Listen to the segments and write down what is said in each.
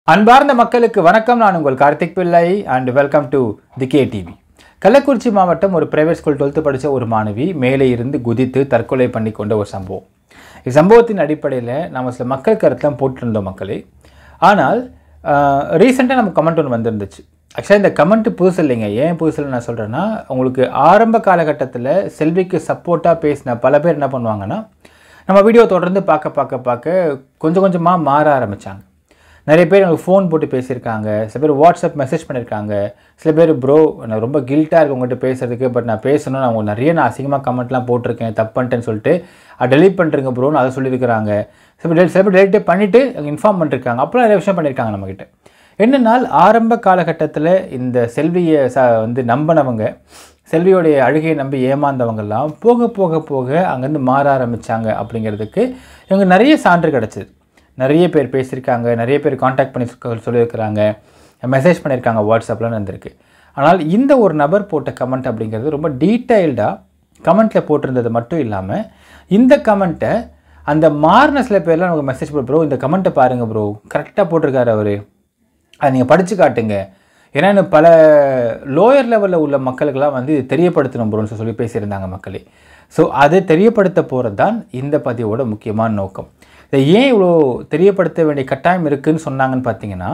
அன்பார்ந்த மக்களுக்கு வணக்கம் நான் உங்கள் Karthik Pillai and welcome to the K TV Kallakurichi மாவட்டம் ஒரு பிரைவேட் ஸ்கூல் டுவெல்த்து படித்த ஒரு மாணவி மேலே இருந்து குதித்து தற்கொலை பண்ணி கொண்ட ஒரு சம்பவம் இச்சம்பவத்தின் அடிப்படையில் நம்ம சில மக்கள் கருத்தெல்லாம் போட்டிருந்தோம் மக்களே ஆனால் ரீசெண்டாக நம்ம கமெண்ட் ஒன்று வந்திருந்துச்சு ஆக்சுவலாக இந்த கமெண்ட் புதுசு இல்லைங்க ஏன் புதுசு இல்லைன்னு நான் சொல்கிறேன்னா உங்களுக்கு ஆரம்ப காலகட்டத்தில் செல்விக்கு சப்போர்ட்டாக பேசின பல பேர் என்ன பண்ணுவாங்கன்னா நம்ம வீடியோ தொடர்ந்து பார்க்க பார்க்க பார்க்க கொஞ்சம் கொஞ்சமாக மாற ஆரம்பித்தாங்க நிறைய பேர் எனக்கு ஃபோன் போட்டு பேசியிருக்காங்க சில பேர் வாட்ஸ்அப் மெசேஜ் பண்ணியிருக்காங்க சில பேர் ப்ரோ நான் ரொம்ப கில்ட்டாக இருக்கு உங்கள்கிட்ட பேசுறதுக்கு பட் நான் பேசணும் நான் உங்களுக்கு நிறைய நான் அசிங்கமாக கமெண்ட்லாம் போட்டிருக்கேன் தப்பு பண்ணிட்டேன்னு சொல்லிட்டு டெலிட் பண்ணுறேங்க ப்ரோன்னு அதை சொல்லியிருக்கிறாங்க சில பேர் சில பேர் டெலிட்டே பண்ணிவிட்டு இன்ஃபார்ம் பண்ணிருக்காங்க அப்போலாம் நிறைய விஷயம் பண்ணியிருக்காங்க நம்மக்கிட்ட என்னென்னால் ஆரம்ப காலகட்டத்தில் இந்த செல்வியை ச வந்து நம்பினவங்க செல்வியோடைய அழுகையை நம்பி ஏமாந்தவங்கெல்லாம் போக போக போக அங்கேருந்து மாற ஆரம்பித்தாங்க அப்படிங்கிறதுக்கு இவங்க நிறைய சான்று கிடச்சிது நிறைய பேர் பேசியிருக்காங்க நிறைய பேர் காண்டாக்ட் பண்ணி சொ- சொல்லியிருக்கிறாங்க மெசேஜ் பண்ணியிருக்காங்க வாட்ஸ்அப்லாம் வந்திருக்கு ஆனால் இந்த ஒரு நபர் போட்ட கமெண்ட் அப்படிங்கிறது ரொம்ப டீட்டெயில்டாக கமெண்ட்டில் போட்டிருந்தது மட்டும் இல்லாமல் இந்த கமெண்ட்டை அந்த மாறின சில பேர்லாம் நமக்கு மெசேஜ் போட்டு ப்ரோ இந்த கமெண்ட்டை பாருங்கள் ப்ரோ கரெக்டாக போட்டிருக்காரு அவர் அதை நீங்கள் படித்து காட்டுங்க ஏன்னா இன்னும் பல லோயர் லெவலில் உள்ள மக்களுக்கெல்லாம் வந்து இது தெரியப்படுத்தணும் ப்ரோன்னு சொல்லி பேசியிருந்தாங்க மக்களே ஸோ அதை தெரியப்படுத்த போகிறது தான் இந்த பதிவோட முக்கியமான நோக்கம் இதை ஏன் இவ்வளோ தெரியப்படுத்த வேண்டிய கட்டாயம் இருக்குன்னு சொன்னாங்கன்னு பார்த்தீங்கன்னா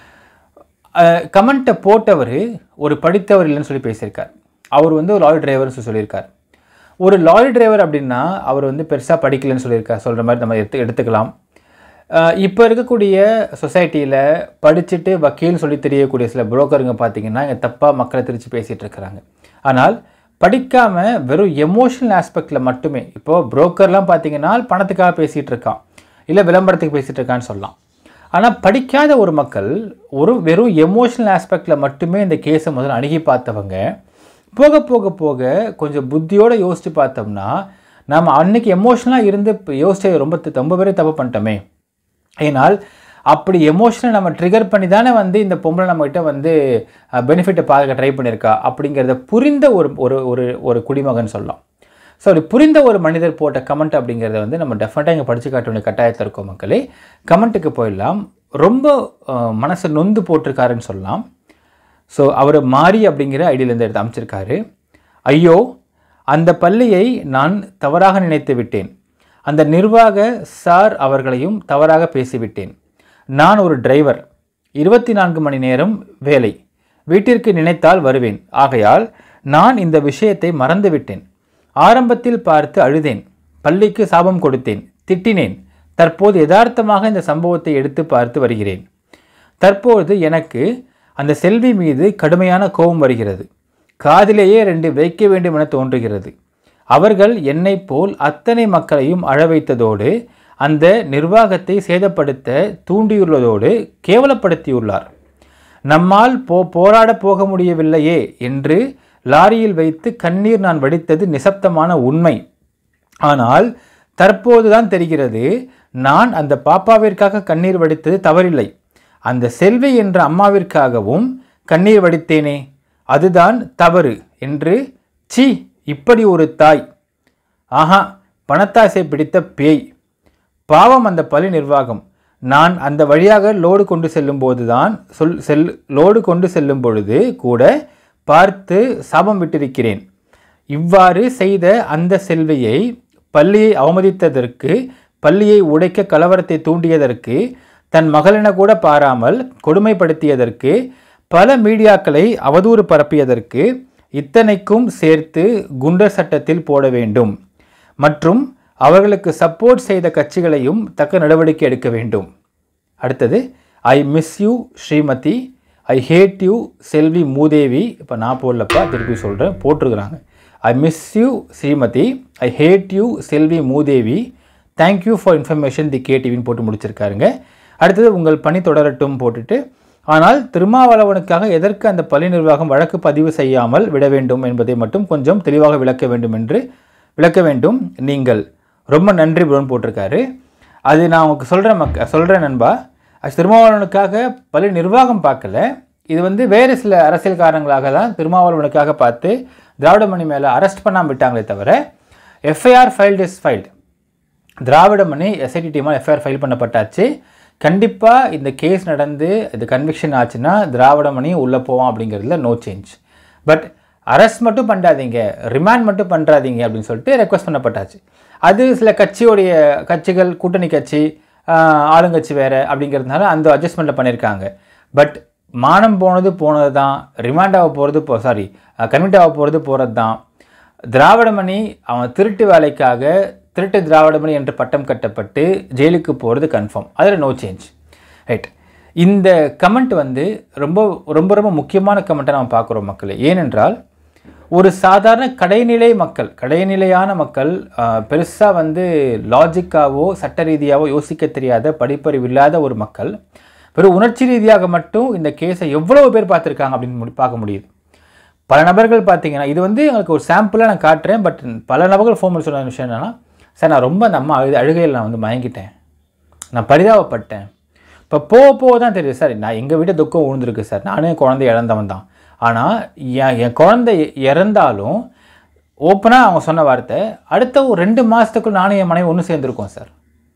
கமெண்ட்டை போட்டவர் ஒரு படித்தவர் இல்லைன்னு சொல்லி பேசியிருக்கார் அவர் வந்து ஒரு லாரி டிரைவர்னு சொல்லி சொல்லியிருக்கார் ஒரு லாரி டிரைவர் அப்படின்னா அவர் வந்து பெருசாக படிக்கலைன்னு சொல்லியிருக்கார் சொல்கிற மாதிரி நம்ம எடுத்து எடுத்துக்கலாம் இப்போ இருக்கக்கூடிய சொசைட்டியில் படிச்சுட்டு வக்கீல்னு சொல்லி தெரியக்கூடிய சில புரோக்கருங்க பார்த்தீங்கன்னா இங்கே தப்பாக மக்களை திரிச்சு பேசிகிட்டு இருக்கிறாங்க ஆனால் படிக்காமல் வெறும் எமோஷனல் ஆஸ்பெக்டில் மட்டுமே இப்போது புரோக்கர்லாம் பார்த்தீங்கன்னா பணத்துக்காக பேசிகிட்டு இருக்கான் இல்லை விளம்பரத்துக்கு பேசிகிட்டு இருக்கான்னு சொல்லலாம் ஆனால் படிக்காத ஒரு மக்கள் ஒரு வெறும் எமோஷனல் ஆஸ்பெக்டில் மட்டுமே இந்த கேஸை முதல்ல அணுகி பார்த்தவங்க போக போக போக கொஞ்சம் புத்தியோடு யோசித்து பார்த்தோம்னா நம்ம அன்னைக்கு எமோஷனலாக இருந்து இப்ப யோசிச்சு ரொம்ப த- ரொம்ப பேரே தப்பு பண்ணிட்டோமே ஏனால் அப்படி எமோஷனை நம்ம ட்ரிகர் பண்ணி தானே வந்து இந்த பொம்பளை நம்மகிட்ட வந்து பெனிஃபிட்டை பார்க்க ட்ரை பண்ணியிருக்கா அப்படிங்கிறத புரிந்த ஒரு ஒரு ஒரு ஒரு குடிமகன் சொல்லலாம் ஸோ அப்படி புரிந்த ஒரு மனிதர் போட்ட கமெண்ட் அப்படிங்கிறத வந்து நம்ம டெஃபினட்டாக இங்கே படித்து காட்ட வேண்டிய கட்டாயத்தில் இருக்கோம் மக்களே கமெண்ட்டுக்கு போயிடலாம் ரொம்ப அஹ், மனசு நொந்து போட்டிருக்காருன்னு சொல்லலாம் ஸோ அவர் மாறி அப்படிங்கிற ஐடியிலேருந்து எடுத்து அமைச்சிருக்காரு ஐயோ அந்த பள்ளியை நான் தவறாக நினைத்து விட்டேன் அந்த நிர்வாக சார் அவர்களையும் தவறாக பேசிவிட்டேன் நான் ஒரு டிரைவர் இருபத்தி நான்கு மணி நேரம் வேலை வீட்டிற்கு நினைத்தால் வருவேன் ஆகையால் நான் இந்த விஷயத்தை மறந்துவிட்டேன் ஆரம்பத்தில் பார்த்து அழுதேன் பள்ளிக்கு சாபம் கொடுத்தேன் திட்டினேன் தற்போது யதார்த்தமாக இந்த சம்பவத்தை எடுத்து பார்த்து வருகிறேன் தற்பொழுது எனக்கு அந்த செல்வி மீது கடுமையான கோபம் வருகிறது காதிலேயே ரெண்டு வைக்க வேண்டும் என தோன்றுகிறது அவர்கள் என்னைப் போல் அத்தனை மக்களையும் அழ வைத்ததோடு அந்த நிர்வாகத்தை சேதப்படுத்த தூண்டியுள்ளதோடு கேவலப்படுத்தியுள்ளார் நம்மால் போ போராட போக முடியவில்லையே என்று லாரியில் வைத்து கண்ணீர் நான் வடித்தது நிசப்தமான உண்மை ஆனால் தற்போதுதான் தெரிகிறது நான் அந்த பாப்பாவிற்காக கண்ணீர் வடித்தது தவறில்லை அந்த செல்வி என்ற அம்மாவிற்காகவும் கண்ணீர் வடித்தேனே அதுதான் தவறு என்று சி இப்படி ஒரு தாய் ஆஹா பணத்தாசை பிடித்த பேய் பாவம் அந்த பள்ளி நிர்வாகம் நான் அந்த வழியாக லோடு கொண்டு செல்லும் போதுதான் சொல் செல் லோடு கொண்டு செல்லும் பொழுது கூட பார்த்து சாபம் விட்டிருக்கிறேன் இவ்வாறு செய்த அந்த செல்வியை பள்ளியை அவமதித்ததற்கு பள்ளியை உடைக்க கலவரத்தை தூண்டியதற்கு தன் மகளென கூட பாராமல் கொடுமைப்படுத்தியதற்கு பல மீடியாக்களை அவதூறு பரப்பியதற்கு இத்தனைக்கும் சேர்த்து குண்டர் சட்டத்தில் போட வேண்டும் மற்றும் அவர்களுக்கு சப்போர்ட் செய்த கட்சிகளையும் தக்க நடவடிக்கை எடுக்க வேண்டும் அடுத்தது I miss you Srimathi I hate you Selvi மூதேவி இப்போ நான் போடலப்பா திருப்பி சொல்கிறேன் போட்டிருக்கிறாங்க I miss you Srimathi I hate you Selvi மூதேவி தேங்க்யூ ஃபார் இன்ஃபர்மேஷன் தி கேடிவின்னு போட்டு முடிச்சிருக்காருங்க அடுத்தது உங்கள் பணி தொடரட்டும் போட்டுட்டு ஆனால் திருமாவளவனுக்காக எதற்கு அந்த பள்ளி நிர்வாகம் வழக்கு பதிவு செய்யாமல் விட வேண்டும் என்பதை மட்டும் கொஞ்சம் தெளிவாக விளக்க வேண்டும் என்று விளக்க வேண்டும் நீங்கள் ரொம்ப நன்றி ப்ரோன்னு போட்டிருக்காரு அது நான் உங்களுக்கு சொல்கிறேன் மக்க சொல்கிறேன் நண்பா அது திருமாவளவனுக்காக பள்ளி நிர்வாகம் பார்க்கல இது வந்து வேறு சில அரசியல் காரணங்களாக தான் திருமாவளவனுக்காக பார்த்து திராவிடமணி மேலே அரெஸ்ட் பண்ணாமல் விட்டாங்களே தவிர FIR filed is filed Dravida Mani SIT டீமால் எஃப்ஐஆர் ஃபைல் பண்ணப்பட்டாச்சு கண்டிப்பாக இந்த கேஸ் நடந்து இது கன்விக்ஷன் ஆச்சுன்னா திராவிடமணி உள்ளே போவான் அப்படிங்கிறதுல நோ சேஞ்ச் பட் அரெஸ்ட் மட்டும் பண்ணாதீங்க ரிமாண்ட் மட்டும் பண்ணுறாதீங்க அப்படின்னு சொல்லிட்டு ரெக்வஸ்ட் பண்ணப்பட்டாச்சு அது சில கட்சியோடைய கட்சிகள் கூட்டணி கட்சி ஆஹ், ஆளுங்கட்சி வேறு அப்படிங்கிறதுனால அந்த அட்ஜஸ்ட்மெண்ட்டில் பண்ணியிருக்காங்க பட் மானம் போனது போனது தான் ரிமாண்ட் ஆக போகிறது போ சாரி கன்விட் ஆக போகிறது போகிறது தான் திராவிடமணி அவன் திருட்டு வேலைக்காக திருட்டு திராவிடமணி என்று பட்டம் கட்டப்பட்டு ஜெயிலுக்கு போகிறது கன்ஃபார்ம் அதில் நோ சேஞ்ச் ரைட் இந்த கமெண்ட் வந்து ரொம்ப ரொம்ப ரொம்ப முக்கியமான கமெண்ட்டை நம்ம பார்க்குறோம் மக்களே ஏனென்றால் ஒரு சாதாரண கடைநிலை மக்கள் கடைநிலையான மக்கள் பெருசாக வந்து லாஜிக்காவோ சட்ட ரீதியாவோ யோசிக்க தெரியாத படிப்பறிவு இல்லாத ஒரு மக்கள் வெறும் உணர்ச்சி ரீதியாக மட்டும் இந்த கேஸை எவ்வளவு பேர் பார்த்துருக்காங்க அப்படின்னு முடி- பார்க்க முடியுது பல நபர்கள் பார்த்தீங்கன்னா இது வந்து எனக்கு ஒரு சாம்பிளாக நான் காட்டுறேன் பட் பல நபர்கள் ஃபோன் பண்ணி சொன்ன விஷயம் என்னன்னா சார் நான் ரொம்ப அந்த அம்மா அழுது அழுகையில் நான் வந்து மயங்கிட்டேன் நான் பரிதாபப்பட்டேன் இப்போ போக போக தான் தெரியுது சார் நான் எங்கள் வீட்டு துக்கம் விழுந்திருக்கு சார் நானே என் குழந்தை இழந்தவன் தான் ஆனால் என் என் குழந்தை இறந்தாலும் ஓப்பனாக அவங்க சொன்ன வார்த்தை அடுத்த ஒரு ரெண்டு மாதத்துக்குள் நானும் என் மனைவி ஒன்று சேர்ந்துருக்கோம் சார்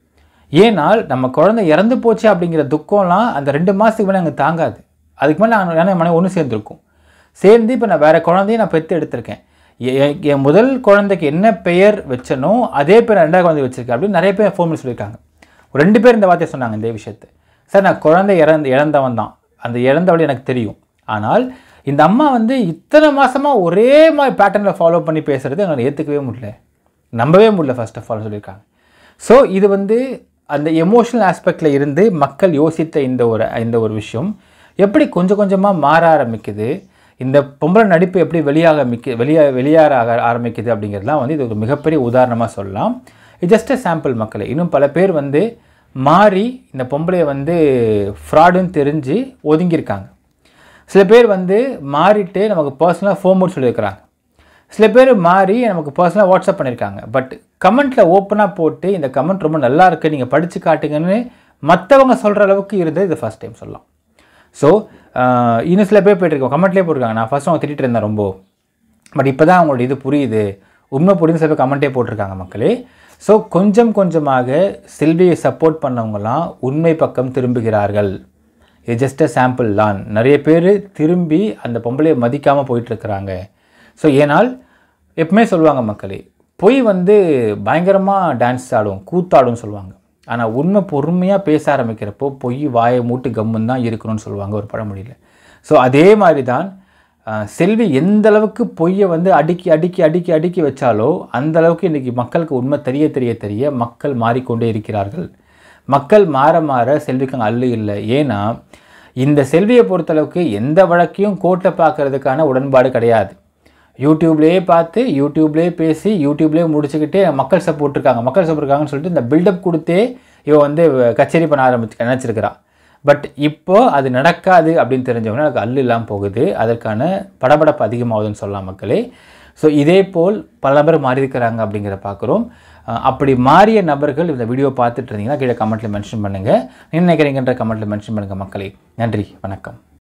ஏனால் நம்ம குழந்தை இறந்து போச்சு அப்படிங்கிற துக்கம்லாம் அந்த ரெண்டு மாதத்துக்கு மேலே எனக்கு தாங்காது அதுக்கு மேலே நான் நானும் என் மனைவி ஒன்று சேர்ந்துருக்கோம் சேர்ந்து இப்போ நான் வேறு குழந்தையும் நான் பெற்று எடுத்திருக்கேன் எ- எ- என் முதல் குழந்தைக்கு என்ன பெயர் வச்சனோ அதே பேர் ரெண்டாவது குழந்தை வச்சிருக்கேன் அப்படின்னு நிறைய பேர் ஃபோன் பண்ணி சொல்லியிருக்காங்க ஒரு ரெண்டு பேர் இந்த வார்த்தையை சொன்னாங்க இந்த விஷயத்தை சார் நான் குழந்தை இறந்து இழந்தவன் தான் அந்த இழந்தவழி எனக்கு தெரியும் ஆனால் இந்த அம்மா வந்து இத்தனை மாசமாக ஒரே மாதிரி பேட்டர்னில் ஃபாலோ பண்ணி பேசுகிறது எங்களை ஏற்றுக்கவே முடியல நம்பவே முடியல ஃபர்ஸ்ட் ஆஃப் ஆல் சொல்லியிருக்காங்க ஸோ இது வந்து அந்த எமோஷனல் ஆஸ்பெக்டில் இருந்து மக்கள் யோசித்த இந்த ஒரு இந்த ஒரு விஷயம் எப்படி கொஞ்சம் கொஞ்சமாக மாற ஆரம்பிக்குது இந்த பொம்பளை நடிப்பு எப்படி வெளியாக மிக்க வெளியா வெளியேற ஆக- ஆரம்பிக்குது அப்படிங்கிறதுலாம் வந்து இது ஒரு மிகப்பெரிய உதாரணமாக சொல்லலாம் இது ஜஸ்ட் சாம்பிள் மக்களே இன்னும் பல பேர் வந்து மாறி இந்த பொம்பளையை வந்து ஃப்ராடுன்னு தெரிஞ்சு ஒதுங்கியிருக்காங்க சில பேர் வந்து மாறிட்டு நமக்கு பர்சனலாக ஃபோன் போட்டு சொல்லியிருக்கிறாங்க சில பேர் மாறி நமக்கு பர்சனலாக வாட்ஸ்அப் பண்ணியிருக்காங்க பட் கமெண்ட்டில் ஓப்பனாக போட்டு இந்த கமெண்ட் ரொம்ப நல்லா இருக்கு நீங்கள் படித்து காட்டுங்கன்னு மற்றவங்க சொல்கிற அளவுக்கு இருந்தது இது ஃபஸ்ட் டைம் சொல்லலாம் ஸோ இன்னும் சில பேர் போயிட்டுருக்கோம் கமெண்ட்லேயே போட்டிருக்காங்க நான் ஃபஸ்ட் அவங்க திட்டிட்டு இருந்தேன் ரொம்ப பட் இப்போ தான் அவங்களோட இது புரியுது உண்மை புரியுது சில பேர் கமெண்ட்டே போட்டிருக்காங்க மக்களே ஸோ கொஞ்சம் கொஞ்சமாக செல்வியை சப்போர்ட் பண்ணவங்கலாம் உண்மை பக்கம் திரும்புகிறார்கள் இது ஜஸ்ட் அ சாம்பிள் தான் நிறைய பேர் திரும்பி அந்த பொம்பளையை மதிக்காமல் போயிட்டுருக்குறாங்க ஸோ ஏனால் எப்பவுமே சொல்லுவாங்க மக்களே பொய் வந்து பயங்கரமாக டான்ஸ் ஆடும் கூத்தாடும்னு சொல்லுவாங்க ஆனால் உண்மை பொறுமையாக பேச ஆரம்பிக்கிறப்போ பொய் வாயை மூட்டு கம்முன்னு தான் இருக்கணும்னு சொல்லுவாங்க ஒரு பழமொழியில் ஸோ அதே மாதிரி தான் அஹ், செல்வி எந்த அளவுக்கு பொய்யை வந்து அடுக்கி அடுக்கி அடுக்கி அடுக்கி வச்சாலோ அந்த அளவுக்கு இன்றைக்கி மக்களுக்கு உண்மை தெரிய தெரிய தெரிய மக்கள் மாறிக்கொண்டே இருக்கிறார்கள் மக்கள் மாற மாற செல்விக்கு அங்கே அல்லு இல்லை ஏன்னா இந்த செல்வியை பொறுத்தளவுக்கு எந்த வழக்கையும் கோர்ட்டை பார்க்கறதுக்கான உடன்பாடு கிடையாது யூடியூப்லேயே பார்த்து யூடியூப்லேயே பேசி யூடியூப்லேயே முடிச்சுக்கிட்டே மக்கள் சப்போர்ட் இருக்காங்க மக்கள் சப்போர்ட் இருக்காங்கன்னு சொல்லிட்டு இந்த பில்டப் கொடுத்தே இவ வந்து கச்சேரி பண்ண ஆரம்பிச்சு நினச்சிருக்கிறா பட் இப்போ அது நடக்காது அப்படின்னு தெரிஞ்சவொடனே எனக்கு அல்லு இல்லாமல் போகுது அதற்கான படபடப்பு அதிகமாகுதுன்னு சொல்லலாம் மக்களே ஸோ இதே போல் பல பேர் மாறி இருக்கிறாங்க அப்படிங்கிற பார்க்குறோம் அஹ் அப்படி மாறிய நபர்கள் இந்த வீடியோ பார்த்துட்டு இருந்தீங்கன்னா கீழே கமெண்ட்டில் மென்ஷன் பண்ணுங்கள் என்ன நினைக்கிறீங்கன்ற கமெண்ட்டில் மென்ஷன் பண்ணுங்கள் மக்களே நன்றி வணக்கம்